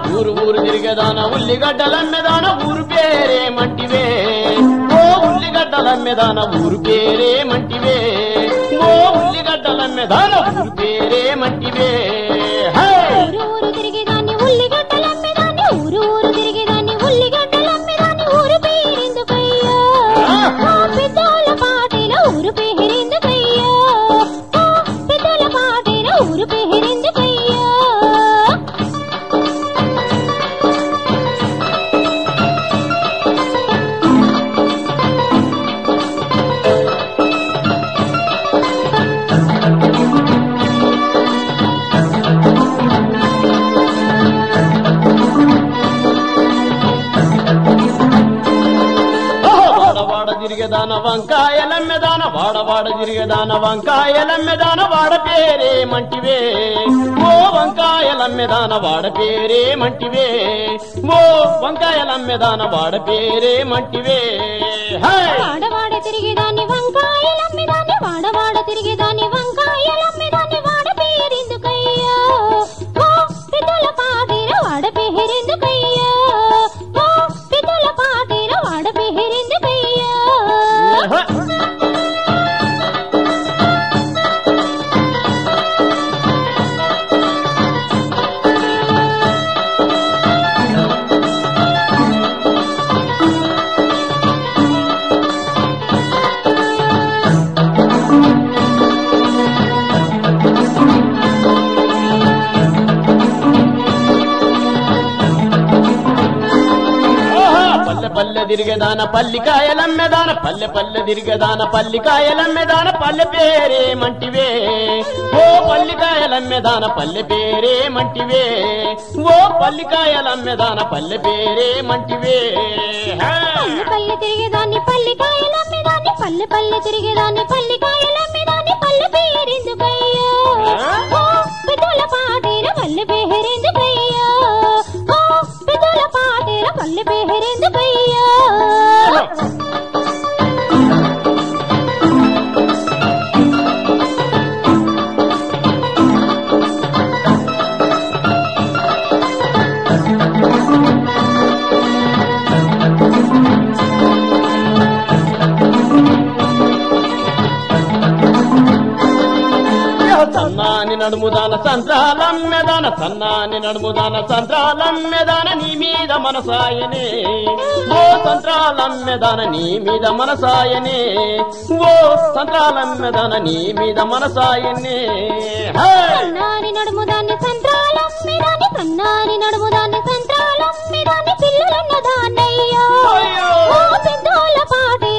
ఊరు ఊరు తిరిగేదాన ఉల్లిగడ్డలమ్మెదాన ఊరు పేరే మంటివే ఓ ఉల్లిగడ్డలమ్మెదాన ఊరు పేరే మంటివే ఓ ఉల్లిగడ్డలమ్మెదాన ఊరు పేరే మంటివే హే! ఊరు ఊరు తిరిగేదాన్ని ఉల్లిగడ్డలమ్మేదాన్ని ఊరు ఊరు తిరిగేదాన్ని ఉల్లిగడ్డలమ్మేదాన్ని ఊరు పేరెందుకయ్యా ఆ పెద్దోళ్ళ పాటేల ఊరు పేరెందుకయ్యా ఆ పెద్దోళ్ళ పాటేల ఊరు పేరెందుకయ్యా ఓహో! వాడవాడ తిరిగేదాన వంకాయలమ్మెదాన వాడవాడ తిరిగేదాన వంకాయలమ్మెదాన వాడ పేరే మంటివే ఓ వంకాయలమ్మెదాన వాడ పేరే మంటివే ఓ వంకాయలమ్మెదాన వాడ పేరే మంటివే హే! వాడవాడ తిరిగేదాన్ని వంకాయలమ్మేదాన్ని వాడవాడ తిరిగేదాన్ని వంకాయలమ్మేదాన్ని వాడ పేరెందుకయ్యా ఓ పెద్దల పాటేల వాడ పేరెందుకయ్యా ఓ పెద్దల పాటేల వాడ పేరెందుకయ్యా హ! ఆహా! పల్లె పల్లె తిరిగేదాన పల్లికాయలమ్మెదాన పల్లె పల్లె తిరిగేదాన పల్లికాయలమ్మెదాన పల్లె పేరే మంటివే ఓ పల్లికాయలమ్మెదాన పల్లె పేరే మంటివే ఓ పల్లికాయలమ్మెదాన పల్లె పేరే మంటివే హే! పల్లె పల్లె తిరిగేదాన్ని పల్లికాయలమ్మేదాన్ని పల్లె పల్లె తిరిగేదాన్ని పల్లికాయలమ్మేదాన్ని పల్లె పేరెందుకయ్యా ఓ పెద్దల పాటేల పల్లె పేరెందుకయ్యా ఓ పెద్దల పాటేల పల్లె పేరెందుకయ్యా సన్నాని నడుముదాన సంత్రాలమ్మెదాన సన్నాని నడుముదాన సంత్రాలమ్మెదాన నీ మీద మనసాయనే ఓ సంత్రాలమ్మెదాన నీ మీద మనసాయనే ఓ సంత్రాలమ్మెదాన నీ మీద మనసాయనే హే! సన్నాని నడుముదాన్ని సంత్రాలమ్మేదాన్ని సన్నాని నడుముదాన్ని సంత్రాలమ్మేదాన్ని పిల్లలున్న దాన్నయ్యా అయ్యో! ఓ పెద్దోళ్ళ పాటే